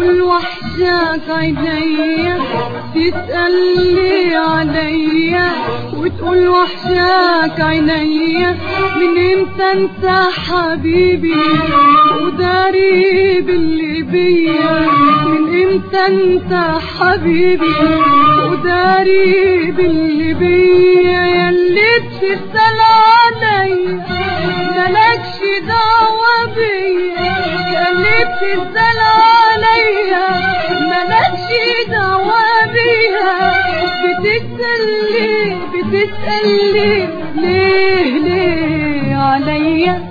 وتقول وحشاك عينيا تسألني عليا وتقول وحشاك عينيا من امتى انت حبيبي وداري باللي بيا من امتى انت حبيبي وداري باللي بيا ياللي بتسأل عليا مالكش دعوة بيا ياللي بتسأل عليا مالكش دعوة بيا بتسأل ليه بتسأل ليه ليه ليه عليا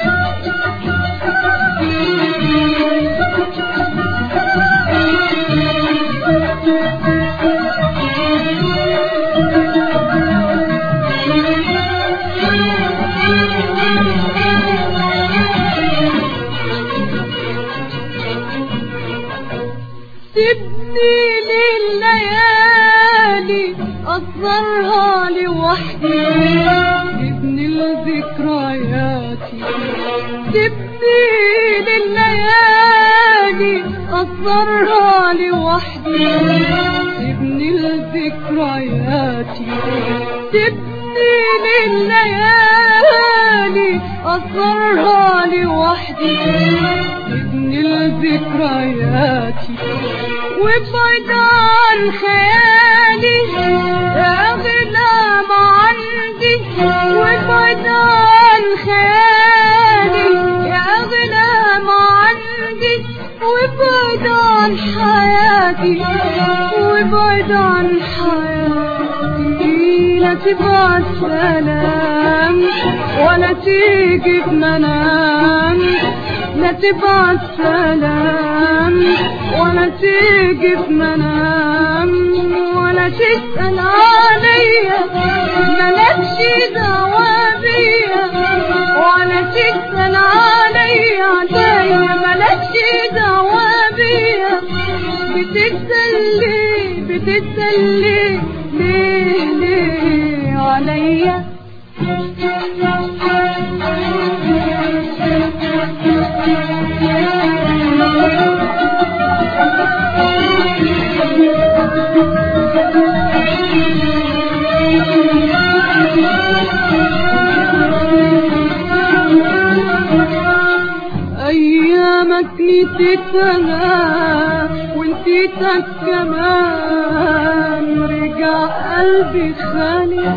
سيبني لليالي أصغرها لوحدي سيبني لذكرياتي سيبني لليالي أصغرها لوحدي سيبني لذكرياتي سيبني لليالي أصغرها لوحدي سيبني لذكرياتي وابعد عن خيالي اغلى ما عندي وابعد عن خيالي يا اغلى ما عندي وابعد عن حياتي وابعد عن حياتي لا تبعت سلام ولا تيجي بمنام لا تبعت سلام ولا تيجي بمنام ولا تسأل عليا مالكش دعوة بيا ولا تسأل عليا عليا مالكش دعوة بيا بتسأل ليه بتسأل ليه ليه ليه عليا ايامك نسيتها ونسيتك كمان رجع قلبي خالي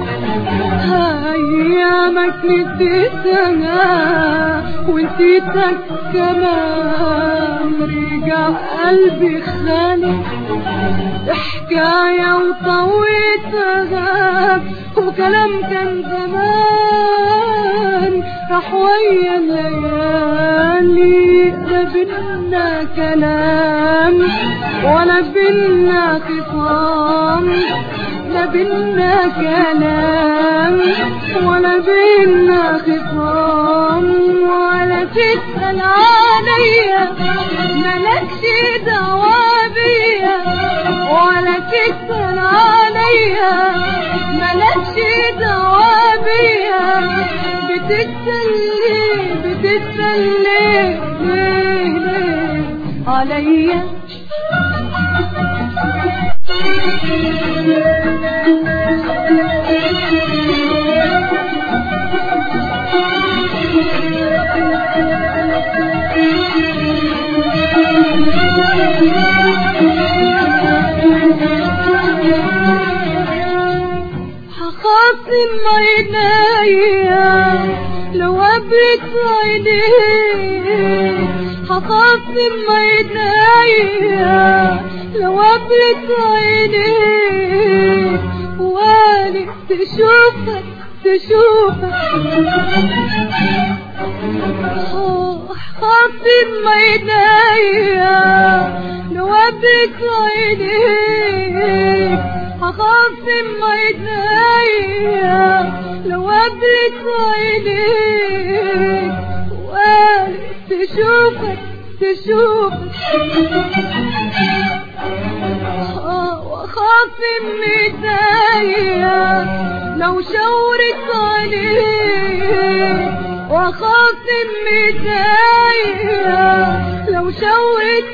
ايامك نسيتها ونسيتك كمان رجع قلبي خالي حكاية وطويتها وكلام كان زمان راح ويا الليالي لا بينا كلام ولا بينا خصام لا بينا كلام ولا بينا خصام ولا تسأل عليا مالكش دعوة بيا ولا تسأل عليا مالكش دعوة بيا بتسأل ليه بتسأل ليه ليه ليه عليا هخاصم عينيا لو قبلت عينيك هخاصم عينيا لو قبلت عينيك واني تشوفك تشوفك خاصم عينيا لو قبلت عينيك هخاصم عينيا لو قبلت عينيك وقالت تشوفك تشوفك واخاصم ايديا لو شاورت عليك واخاصم ايديا لو لو شاورت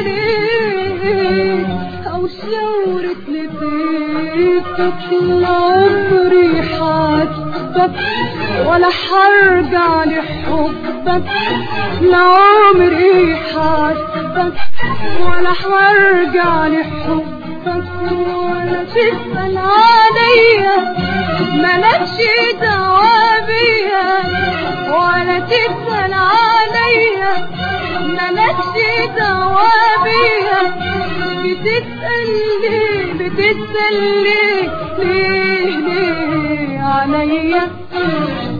عليك او شاورت لبيتك لعمري حاسبك ولا حرجع لحبك لعمري حاسبك ولا حرجع لحبك ولا تسأل عليا مالكش دعوة بيا ولا تسأل عليا مالكش دعوة بيا بتسأل ليه بتسأل ليه ليه ليه عليا